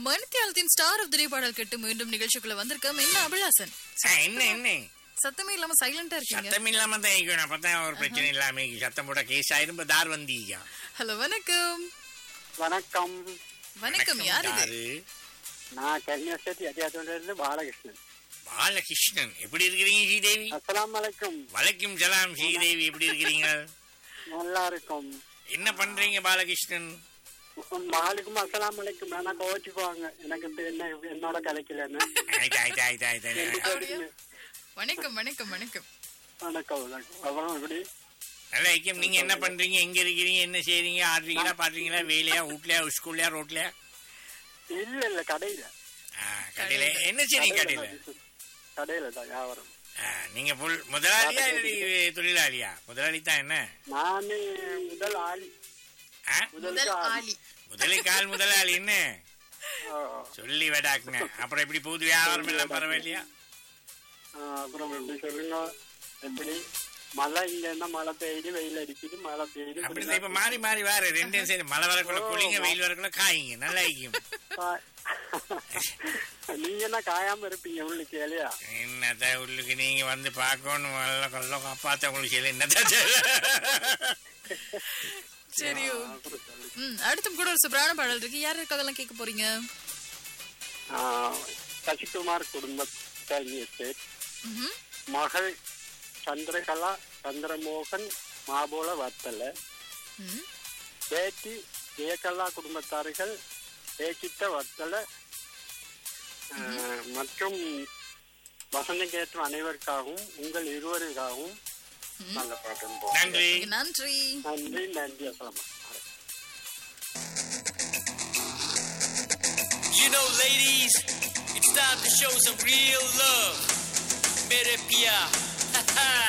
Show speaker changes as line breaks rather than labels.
மணித்தியாலத்தின் star of the டே பாடல் கேட்டு மீண்டும் நிகழ்ச்சிக்குள்ள வந்திருக்கோம் என்ன அபிலாசன்
ஆ, என்ன என்ன
சத்தமே இல்லாம சைலண்டா இருக்கீங்க
சத்தம் இல்லாம தான் இருக்கணும் அப்பதான் ஒரு பிரச்சனை இல்லாம இருக்கு. சத்தம் போட கேஸ் ஆயிரும்ப தார் வந்தீங்க
ஹலோ வணக்கம்
வணக்கம்
வணக்கம் யார் இது
யாரு
நான் கன்னியாஸ்டேட் எட்டியாத்தோட இருந்து பாலகிருஷ்ணன்
பாலகிருஷ்ணன் எப்படி இருக்கிறீங்க ஸ்ரீதேவி
அஸ்ஸலாமு அலைக்கும்
வலைக்கும் சலாம் ஸ்ரீதேவி எப்படி இருக்கிறீங்க
நல்லா இருக்கும்
என்ன பண்றீங்க பாலகிருஷ்ணன்
மாலுக்கும் அஸ்ஸலாமு அலைக்கும் வேணா கோச்சுக்குவாங்க எனக்கு இப்ப என்ன என்னோட கலைக்கலன்னு
ஆயிட்டு ஆயிட்டு ஆயிட்டு ஆயிட்டு
அப்படியா? வணக்கம் வணக்கம் வணக்கம்
வணக்கம் வணக்கம் அப்புறம் இப்படி
நல்லா ஐக்கியம் நீங்க என்ன பண்றீங்க எங்க இருக்கிறீங்க என்ன செய்றீங்க ஆடுறீங்களா பாடுறீங்களா வேலையா வீட்லயா ஸ்கூல்லையா ரோட்லயா
இல்ல இல்ல கடையில
ஆ, கடையில என்ன செய்றீங்க கடையில
கடையில தான் வியாபாரம்
ஆ, நீங்க புல் முதலாளியா இல்லை தொழிலாளியா முதலாளி தான் என்ன
நானே முதல் ஆளி
ஆ?
முதல்
முதலுக்கு ஆளி
ஆளி
முதலி கால் முதலாளி என்ன
ஆ,
சொல்லி வேடாக்குங்க அப்புறம் எப்படி புது வியாபாரம் எல்லாம் பரவாயில்லையா
ஆ, அப்புறம் எப்படி சொல்லுங்க எப்படி மழை இங்க என்ன மழை பெய்யுது வெயில் அடிக்குது மழை பெய்யுது
அப்படிதான் இப்ப மாறி மாறி வாரு ரெண்டும் சரி மழை வரக்குள்ள குளிங்க வெயில் வரக்குள்ள காய்ங்க நல்லா ஐக்கும்
கா- நீங்க என்ன காயாம இருப்பீங்க உள்ளுக்கு இல்லையா
என்னத்த உள்ளுக்கு நீங்க வந்து பார்க்கணும் நல்ல கொல்ல காப்பாத்த உங்களுக்கு சொல்லி என்னத்த சொல்ல?
சரி
அப்புறம் சொல்லு.
ம் அடுத்தும் கூட ஒரு சூப்பரான பாடல் இருக்கு யார் இருக்காதெல்லாம் கேட்க போறீங்க
ஆ, சசிகுமார் குடும்ப எஸ்டேட்
ம்ஹும்.
மகள் சந்திரகலா சந்திரமோகன் மாபோல வத்தல
ம்.
பேட்டி ஜெயகலா குடும்பத்தார்கள் ஏகித்த வத்தல ஆ, மற்றும் வசந்தம் கேட்டும் அனைவருக்காகவும் உங்கள் இருவருக்காகவும் நல்ல பாட்டம் போடுறேன்.
நன்றி
நன்றி
நன்றி நன்றி அஸ்லாம்
You know, ladies, it's time to show some real love. Mere pia.